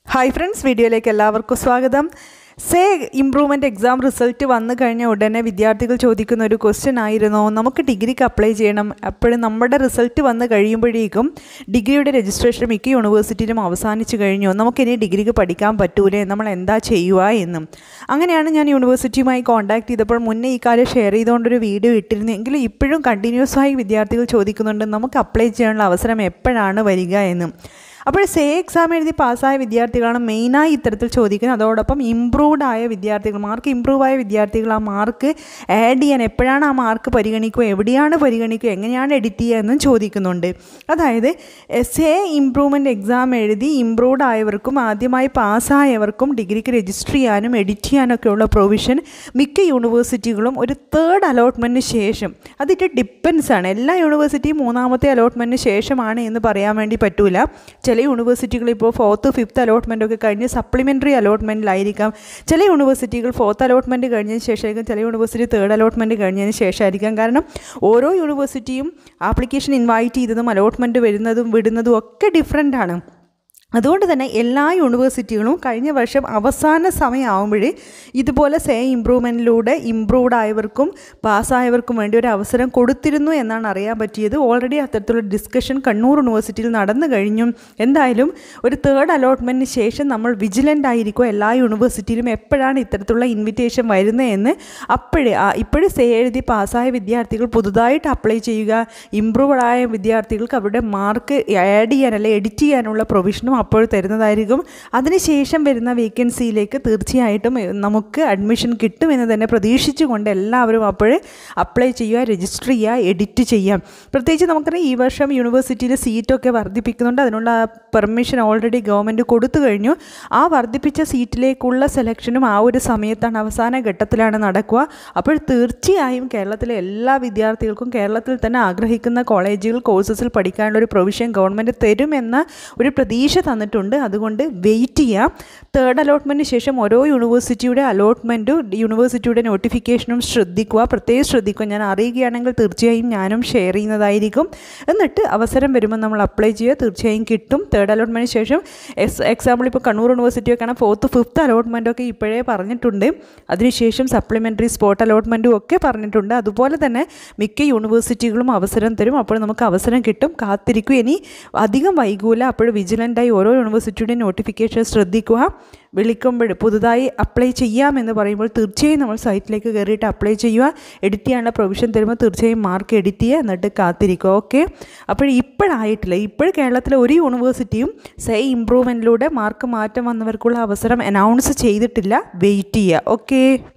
hi friends വീഡിയോയിലേക്ക് എല്ലാവർക്കും സ്വാഗതം സേ ഇംപ്രൂവ്മെൻറ്റ് എക്സാം റിസൾട്ട് വന്നു കഴിഞ്ഞ ഉടനെ വിദ്യാർത്ഥികൾ ചോദിക്കുന്ന ഒരു ക്വസ്റ്റ്യൻ ആയിരുന്നു നമുക്ക് ഡിഗ്രിക്ക് അപ്ലൈ ചെയ്യണം അപ്പോഴും നമ്മുടെ റിസൾട്ട് വന്ന് കഴിയുമ്പോഴേക്കും ഡിഗ്രിയുടെ രജിസ്ട്രേഷൻ മിക്ക യൂണിവേഴ്സിറ്റിയിലും അവസാനിച്ച് കഴിഞ്ഞു നമുക്കിനി ഡിഗ്രിക്ക് പഠിക്കാൻ പറ്റൂലേ നമ്മൾ എന്താ ചെയ്യുക എന്നും അങ്ങനെയാണ് ഞാൻ യൂണിവേഴ്സിറ്റിയുമായി കോൺടാക്ട് ചെയ്തപ്പോൾ മുന്നേ ഈ കാര്യം ഷെയർ ചെയ്തുകൊണ്ടൊരു വീഡിയോ ഇട്ടിരുന്നു എങ്കിലും ഇപ്പോഴും കണ്ടിന്യൂസ് ആയി വിദ്യാർത്ഥികൾ ചോദിക്കുന്നുണ്ട് നമുക്ക് അപ്ലൈ ചെയ്യാനുള്ള അവസരം എപ്പോഴാണ് വരിക എന്നും അപ്പോൾ സേ എക്സാം എഴുതി പാസ്സായ വിദ്യാർത്ഥികളാണ് മെയിനായി ഇത്തരത്തിൽ ചോദിക്കുന്നത് അതോടൊപ്പം ഇമ്പ്രൂവ്ഡ് ആയ വിദ്യാർത്ഥികൾ മാർക്ക് ഇമ്പ്രൂവ് ആയ വിദ്യാർത്ഥികൾ ആ മാർക്ക് ആഡ് ചെയ്യാൻ എപ്പോഴാണ് ആ മാർക്ക് പരിഗണിക്കുക എവിടെയാണ് പരിഗണിക്കുക എങ്ങനെയാണ് എഡിറ്റ് ചെയ്യുക എന്നും ചോദിക്കുന്നുണ്ട് അതായത് സേ ഇമ്പ്രൂവ്മെൻറ്റ് എക്സാം എഴുതി ഇമ്പ്രൂവ്ഡ് ആയവർക്കും ആദ്യമായി പാസ്സായവർക്കും ഡിഗ്രിക്ക് രജിസ്റ്റർ ചെയ്യാനും എഡിറ്റ് ചെയ്യാനൊക്കെയുള്ള പ്രൊവിഷൻ മിക്ക യൂണിവേഴ്സിറ്റികളും ഒരു തേർഡ് അലോട്ട്മെൻറ്റിന് ശേഷം അതിൻ്റെ ഡിപ്പെൻസ് ആണ് എല്ലാ യൂണിവേഴ്സിറ്റിയും മൂന്നാമത്തെ അലോട്ട്മെൻറ്റിന് ശേഷമാണ് എന്ന് പറയാൻ വേണ്ടി പറ്റൂല ചില യൂണിവേഴ്സിറ്റികൾ ഇപ്പോൾ ഫോർത്ത് ഫിഫ്ത്ത് അലോട്ട്മെൻ്റ് ഒക്കെ കഴിഞ്ഞ് സപ്ലിമെൻ്ററി അലോട്ട്മെൻറ്റിലായിരിക്കാം ചില യൂണിവേഴ്സിറ്റികൾ ഫോർത്ത് അലോട്ട്മെൻറ്റ് കഴിഞ്ഞതിന് ശേഷമായിരിക്കും ചില യൂണിവേഴ്സിറ്റി തേർഡ് അലോട്ട്മെൻറ്റ് കഴിഞ്ഞതിന് ശേഷമായിരിക്കാം കാരണം ഓരോ യൂണിവേഴ്സിറ്റിയും ആപ്ലിക്കേഷൻ ഇൻവൈറ്റ് ചെയ്തതും അലോട്ട്മെൻറ്റ് വരുന്നതും വിടുന്നതും ഒക്കെ ഡിഫറെൻ്റ് ആണ് അതുകൊണ്ട് തന്നെ എല്ലാ യൂണിവേഴ്സിറ്റികളും കഴിഞ്ഞ വർഷം അവസാന സമയമാകുമ്പോഴേ ഇതുപോലെ സേ ഇമ്പ്രൂവ്മെൻറ്റിലൂടെ ഇമ്പ്രൂവ്ഡ് ആയവർക്കും പാസ്സായവർക്കും വേണ്ടി ഒരു അവസരം കൊടുത്തിരുന്നു എന്നാണ് അറിയാൻ പറ്റിയത് ഓൾറെഡി അത്തരത്തിലുള്ള ഡിസ്കഷൻ കണ്ണൂർ യൂണിവേഴ്സിറ്റിയിൽ നടന്നു കഴിഞ്ഞു എന്തായാലും ഒരു തേർഡ് അലോട്ട്മെൻറ്റിന് ശേഷം നമ്മൾ വിജിലൻ്റ് ആയിരിക്കും എല്ലാ യൂണിവേഴ്സിറ്റിയിലും എപ്പോഴാണ് ഇത്തരത്തിലുള്ള ഇൻവിറ്റേഷൻ വരുന്നതെന്ന് അപ്പോഴേ ഇപ്പോഴും സേ എഴുതി പാസ്സായ വിദ്യാർത്ഥികൾ പുതുതായിട്ട് അപ്ലൈ ചെയ്യുക ഇമ്പ്രൂവ്ഡ് ആയ വിദ്യാർത്ഥികൾക്ക് അവരുടെ മാർക്ക് ആഡ് ചെയ്യാൻ അല്ലെങ്കിൽ എഡിറ്റ് ചെയ്യാനുള്ള പ്രൊവിഷനും അപ്പോൾ തരുന്നതായിരിക്കും അതിനുശേഷം വരുന്ന വേക്കൻസിയിലേക്ക് തീർച്ചയായിട്ടും നമുക്ക് അഡ്മിഷൻ കിട്ടുമെന്ന് തന്നെ പ്രതീക്ഷിച്ചുകൊണ്ട് എല്ലാവരും അപ്പോൾ അപ്ലൈ ചെയ്യുക രജിസ്റ്റർ ചെയ്യുക എഡിറ്റ് ചെയ്യാം പ്രത്യേകിച്ച് നമുക്കറിയാം ഈ വർഷം യൂണിവേഴ്സിറ്റിയിൽ സീറ്റൊക്കെ വർദ്ധിപ്പിക്കുന്നുണ്ട് അതിനുള്ള പെർമിഷൻ ഓൾറെഡി ഗവൺമെൻറ് കൊടുത്തു കഴിഞ്ഞു ആ വർദ്ധിപ്പിച്ച സീറ്റിലേക്കുള്ള സെലക്ഷനും ആ ഒരു സമയത്താണ് അവസാന ഘട്ടത്തിലാണ് നടക്കുക അപ്പോൾ തീർച്ചയായും കേരളത്തിലെ എല്ലാ വിദ്യാർത്ഥികൾക്കും കേരളത്തിൽ തന്നെ ആഗ്രഹിക്കുന്ന കോളേജുകൾ കോഴ്സസിൽ പഠിക്കാനുള്ള ഒരു പ്രൊവിഷൻ ഗവൺമെൻറ് തരുമെന്ന ഒരു പ്രതീക്ഷ തന്നിട്ടുണ്ട് അതുകൊണ്ട് വെയിറ്റ് ചെയ്യാം തേർഡ് അലോട്ട്മെൻറ്റിന് ശേഷം ഓരോ യൂണിവേഴ്സിറ്റിയുടെ അലോട്ട്മെൻറ്റും യൂണിവേഴ്സിറ്റിയുടെ നോട്ടിഫിക്കേഷനും ശ്രദ്ധിക്കുക പ്രത്യേകം ശ്രദ്ധിക്കുക ഞാൻ അറിയുകയാണെങ്കിൽ തീർച്ചയായും ഞാനും ഷെയർ ചെയ്യുന്നതായിരിക്കും എന്നിട്ട് അവസരം വരുമ്പോൾ നമ്മൾ അപ്ലൈ ചെയ്യുക തീർച്ചയായും കിട്ടും തേർഡ് അലോട്ട്മെൻറ്റിന് ശേഷം എസ് എക്സാമ്പിൾ ഇപ്പോൾ കണ്ണൂർ യൂണിവേഴ്സിറ്റിയൊക്കെയാണ് ഫോർത്ത് ഫിഫ്ത്ത് അലോട്ട്മെൻറ്റൊക്കെ ഇപ്പോഴേ പറഞ്ഞിട്ടുണ്ട് അതിനുശേഷം സപ്ലിമെൻ്ററി സ്പോട്ട് അലോട്ട്മെൻറ്റും ഒക്കെ പറഞ്ഞിട്ടുണ്ട് അതുപോലെ തന്നെ മിക്ക യൂണിവേഴ്സിറ്റികളും അവസരം തരും അപ്പോൾ നമുക്ക് അവസരം കിട്ടും കാത്തിരിക്കും ഇനി അധികം വൈകൂല അപ്പോൾ വിജിലൻ്റായി ഓരോ യൂണിവേഴ്സിറ്റിയുടെയും നോട്ടിഫിക്കേഷൻ ശ്രദ്ധിക്കുക വിളിക്കുമ്പോൾ പുതുതായി അപ്ലൈ ചെയ്യാമെന്ന് പറയുമ്പോൾ തീർച്ചയായും നമ്മൾ സൈറ്റിലേക്ക് കയറിയിട്ട് അപ്ലൈ ചെയ്യുക എഡിറ്റ് ചെയ്യാനുള്ള പ്രൊവിഷൻ തരുമ്പോൾ തീർച്ചയായും മാർക്ക് എഡിറ്റ് ചെയ്യുക എന്നിട്ട് കാത്തിരിക്കുക ഓക്കെ അപ്പോൾ ഇപ്പോഴായിട്ടില്ല ഇപ്പോൾ കേരളത്തിലെ ഒരു യൂണിവേഴ്സിറ്റിയും സേ ഇമ്പ്രൂവ്മെൻറ്റിലൂടെ മാർക്ക് മാറ്റം വന്നവർക്കുള്ള അവസരം അനൗൺസ് ചെയ്തിട്ടില്ല വെയിറ്റ് ചെയ്യുക ഓക്കെ